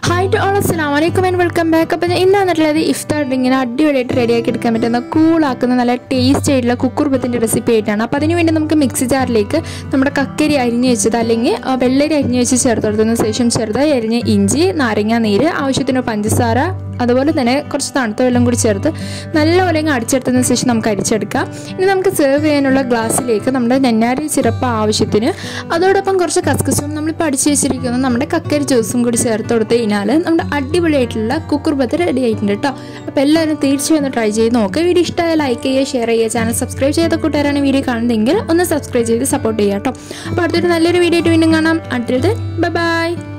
hi to all അസ്സലാം വലൈക്കും and welcome back അപ്പോൾ ഞാൻ ഇന്ന് വന്നിട്ടുള്ളത് ഇഫ്താർ ഇങ്ങനെ അടിപൊളിയായിട്ട് റെഡിയാക്കി എടുക്കാൻ പറ്റുന്ന കൂളാക്കുന്ന നല്ല ടേസ്റ്റ് ആയിട്ടുള്ള കുക്കുർബത്തിൻ്റെ റെസിപ്പി ആയിട്ടാണ് അപ്പോൾ അതിന് വേണ്ടി നമുക്ക് മിക്സി ജാറിലേക്ക് നമ്മുടെ കക്കരി അരിഞ്ഞ് വെച്ചത് അല്ലെങ്കിൽ ആ, വെള്ളരി അരിഞ്ഞ് വെച്ച് ചേർത്ത് കൊടുത്തതിന് ശേഷം ചെറുതായി അരിഞ്ഞ് ഇഞ്ചി നാരങ്ങ നീര് ആവശ്യത്തിന് പഞ്ചസാര അതുപോലെ തന്നെ കുറച്ച് തണുത്ത വെള്ളം കൂടി ചേർത്ത് നല്ലപോലെ അങ്ങ് അടിച്ചെടുത്തതിന് ശേഷം നമുക്ക് അരിച്ചെടുക്കാം ഇനി നമുക്ക് സെർവ് ചെയ്യാനുള്ള ഗ്ലാസ്സിലേക്ക് നമ്മുടെ നെന്നാരി സിറപ്പ് ആവശ്യത്തിന് അതോടൊപ്പം കുറച്ച് കസ്കസും നമ്മളിപ്പോൾ അടിച്ച് വെച്ചിരിക്കുന്ന നമ്മുടെ കക്കരി ജ്യൂസും കൂടി ചേർത്ത് കൊടുത്ത് കഴിഞ്ഞാൽ നമ്മുടെ അടിപൊളിയായിട്ടുള്ള കുക്കർ ബത്ത് റെഡി ആയിട്ടുണ്ട് കേട്ടോ അപ്പോൾ എല്ലാവരും തീർച്ചയായും ഒന്ന് ട്രൈ ചെയ്ത് നോക്കുക വീഡിയോ ഇഷ്ടമായ ലൈക്ക് ചെയ്യുക ഷെയർ ചെയ്യുക ചാനൽ സബ്സ്ക്രൈബ് ചെയ്ത കൂട്ടുകാരാണ് വീഡിയോ കാണുന്നതെങ്കിൽ ഒന്ന് സബ്സ്ക്രൈബ് ചെയ്ത് സപ്പോർട്ട് ചെയ്യുക കേട്ടോ അപ്പോൾ അടുത്തൊരു നല്ലൊരു വീഡിയോ ആയിട്ട് വീണ്ടും കാണാം അടുത്തത് ബൈ